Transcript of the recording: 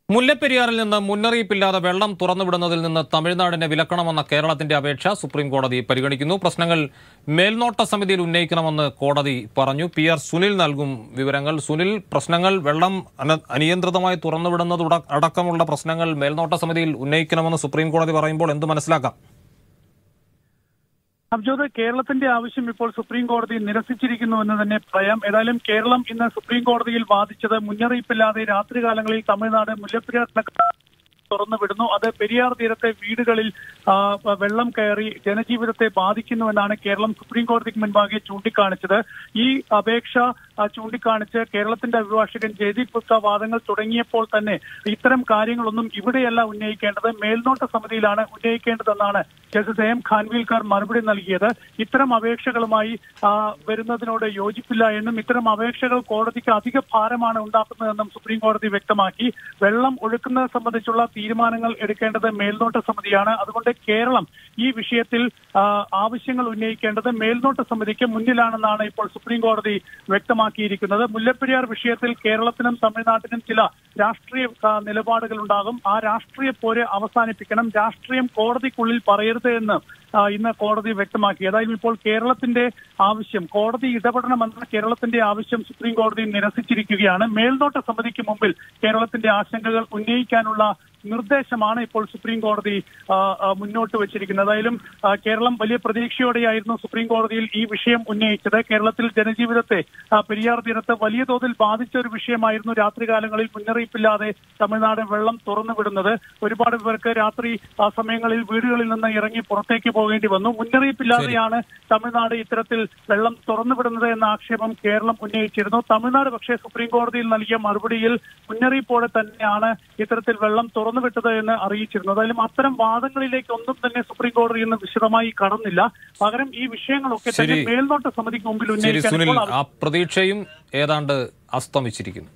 മുല്ലപ്പെരിയാറിൽ നിന്ന് മുന്നറിയിപ്പില്ലാതെ വെള്ളം തുറന്നുവിടുന്നതിൽ നിന്ന് തമിഴ്നാടിനെ വിലക്കണമെന്ന കേരളത്തിന്റെ അപേക്ഷ സുപ്രീം കോടതി പരിഗണിക്കുന്നു പ്രശ്നങ്ങൾ മേൽനോട്ട സമിതിയിൽ ഉന്നയിക്കണമെന്ന് കോടതി പറഞ്ഞു പി ആർ സുനിൽ നൽകും വിവരങ്ങൾ സുനിൽ പ്രശ്നങ്ങൾ വെള്ളം അന- അനിയന്ത്രിതമായി തുറന്നുവിടുന്നത് ഉട- അടക്കമുള്ള പ്രശ്നങ്ങൾ മേൽനോട്ട സമിതിയിൽ ഉന്നയിക്കണമെന്ന് സുപ്രീം കോടതി പറയുമ്പോൾ എന്ത് മനസ്സിലാക്കാം അബ്ജോദ് കേരളത്തിന്റെ ആവശ്യം ഇപ്പോൾ സുപ്രീം കോടതി നിരസിച്ചിരിക്കുന്നു എന്ന് തന്നെ പറയാം ഏതായാലും കേരളം ഇന്ന് സുപ്രീം കോടതിയിൽ വാദിച്ചത് മുന്നറിയിപ്പില്ലാതെ രാത്രികാലങ്ങളിൽ തമിഴ്നാട് മുല്ലപ്പെരിയാർ തുറന്നു വിടുന്നു അത് പെരിയാർ തീരത്തെ വീടുകളിൽ ആ, വെള്ളം കയറി ജനജീവിതത്തെ ബാധിക്കുന്നുവെന്നാണ് കേരളം സുപ്രീം കോടതിക്ക് മുൻപാകെ ചൂണ്ടിക്കാണിച്ചത് ഈ അപേക്ഷ ആ, ചൂണ്ടിക്കാണിച്ച് കേരളത്തിന്റെ അഭിഭാഷകൻ ജയദീപ് ഗുപ്ത വാദങ്ങൾ തുടങ്ങിയപ്പോൾ തന്നെ ഇത്തരം കാര്യങ്ങളൊന്നും ഇവിടെയല്ല ഉന്നയിക്കേണ്ടത് മേൽനോട്ട സമിതിയിലാണ് ഉന്നയിക്കേണ്ടതെന്നാണ് ജസ്റ്റിസ് എം ഖാൻവിൽക്കർ മറുപടി നൽകിയത് ഇത്തരം അപേക്ഷകളുമായി ആ, വരുന്നതിനോട് യോജിപ്പില്ല എന്നും ഇത്തരം അപേക്ഷകൾ കോടതിക്ക് അധിക ഭാരമാണ് ഉണ്ടാക്കുന്നതെന്നും സുപ്രീം കോടതി വ്യക്തമാക്കി വെള്ളം ഒഴുക്കുന്നത് സംബന്ധിച്ചുള്ള തീരുമാനങ്ങൾ എടുക്കേണ്ടത് മേൽനോട്ട സമിതിയാണ് അതുകൊണ്ട് കേരളം ഈ വിഷയത്തിൽ ആ, ആവശ്യങ്ങൾ ഉന്നയിക്കേണ്ടത് മേൽനോട്ട സമിതിക്ക് മുന്നിലാണെന്നാണ് ഇപ്പോൾ സുപ്രീം കോടതി വ്യക്തമാക്കിയിരിക്കുന്നത് മുല്ലപ്പെരിയാർ വിഷയത്തിൽ കേരളത്തിനും തമിഴ്നാട്ടിനും ചില രാഷ്ട്രീയ ആ, നിലപാടുകൾ ഉണ്ടാകും ആ രാഷ്ട്രീയ പോര് അവസാനിപ്പിക്കണം രാഷ്ട്രീയം കോടതിക്കുള്ളിൽ പറയരുത് എന്ന് ആ, ഇന്ന് കോടതി വ്യക്തമാക്കി ഏതായാലും ഇപ്പോൾ കേരളത്തിന്റെ ആവശ്യം കോടതി ഇടപെടണമെന്ന കേരളത്തിന്റെ ആവശ്യം സുപ്രീം കോടതി നിരസിച്ചിരിക്കുകയാണ് മേൽനോട്ട സമിതിക്ക് മുമ്പിൽ കേരളത്തിന്റെ ആശങ്കകൾ ഉന്നയിക്കാനുള്ള നിർദ്ദേശമാണ് ഇപ്പോൾ സുപ്രീം കോടതി ആ, ആ, മുന്നോട്ട് വെച്ചിരിക്കുന്നത് ഏതായാലും ആ, കേരളം വലിയ പ്രതീക്ഷയോടെയായിരുന്നു സുപ്രീം കോടതിയിൽ ഈ വിഷയം ഉന്നയിച്ചത് കേരളത്തിൽ ജനജീവിതത്തെ ആ, പെരിയാർ തീരത്ത് വലിയ തോതിൽ ബാധിച്ച ഒരു വിഷയമായിരുന്നു രാത്രികാലങ്ങളിൽ മുന്നറിയിപ്പില്ലാതെ തമിഴ്നാട് വെള്ളം തുറന്നുവിടുന്നത് ഒരുപാട് പേർക്ക് രാത്രി ആ സമയങ്ങളിൽ വീടുകളിൽ നിന്ന് ഇറങ്ങി പുറത്തേക്ക് പോകേണ്ടി വന്നു മുന്നറിയിപ്പില്ലാതെയാണ് തമിഴ്നാട് ഇത്തരത്തിൽ വെള്ളം തുറന്നുവിടുന്നത് എന്ന ആക്ഷേപം കേരളം ഉന്നയിച്ചിരുന്നു തമിഴ്നാട് പക്ഷേ സുപ്രീം കോടതിയിൽ നൽകിയ മറുപടിയിൽ മുന്നറിയിപ്പോടെ തന്നെയാണ് ഇത്തരത്തിൽ വെള്ളം തുറന്നുവിട്ടത് എന്ന് അറിയിച്ചിരുന്നു എന്തായാലും അത്തരം വാദങ്ങളിലേക്ക് ഒന്നും തന്നെ സുപ്രീം കോടതി ഇന്ന് വിശദമായി കടന്നില്ല പകരം ഈ വിഷയങ്ങളൊക്കെ തന്നെ ശരി. മേൽനോട്ട സമിതിക്ക് മുമ്പിൽ ശരി സുനിൽ ഉന്നയിക്കാൻ ആ പ്രതീക്ഷയും ഏതാണ്ട് അസ്തമിച്ചിരിക്കുന്നു